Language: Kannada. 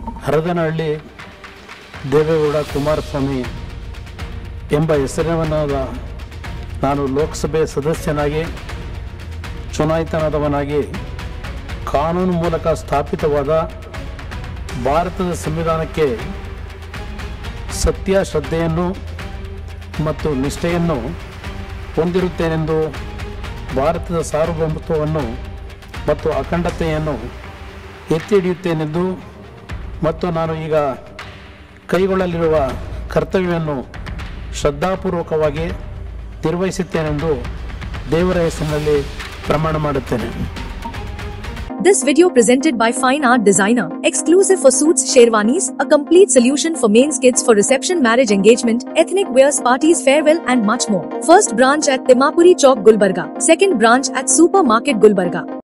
ಹರದನಹಳ್ಳಿ ದೇವೇಗೌಡ ಕುಮಾರಸ್ವಾಮಿ ಎಂಬ ಹೆಸರಿನವನಾದ ನಾನು ಲೋಕಸಭೆ ಸದಸ್ಯನಾಗಿ ಚುನಾಯಿತನಾದವನಾಗಿ ಕಾನೂನು ಮೂಲಕ ಸ್ಥಾಪಿತವಾದ ಭಾರತದ ಸಂವಿಧಾನಕ್ಕೆ ಸತ್ಯ ಶ್ರದ್ಧೆಯನ್ನು ಮತ್ತು ನಿಷ್ಠೆಯನ್ನು ಹೊಂದಿರುತ್ತೇನೆಂದು ಭಾರತದ ಸಾರ್ವಭೌಮತ್ವವನ್ನು ಮತ್ತು ಅಖಂಡತೆಯನ್ನು ಎತ್ತಿ ಹಿಡಿಯುತ್ತೇನೆಂದು ಮತ್ತು ನಾನು ಈಗ ಕೈಗೊಳ್ಳಲಿರುವ ಕರ್ತವ್ಯವನ್ನು ಶ್ರದ್ಧಾಪೂರ್ವಕವಾಗಿ ನಿರ್ವಹಿಸುತ್ತೇನೆಂದು ದೇವರ ಹೆಸರಿನಲ್ಲಿ ಪ್ರಮಾಣ ಮಾಡುತ್ತೇನೆ This video presented by Fine Art Designer, exclusive for suits, sherwanis, a complete solution for mains kits for reception, marriage engagement, ethnic wears, parties, farewell, and much more. First branch at Timapuri Chowk, Gulbarga. Second branch at Supermarket Gulbarga.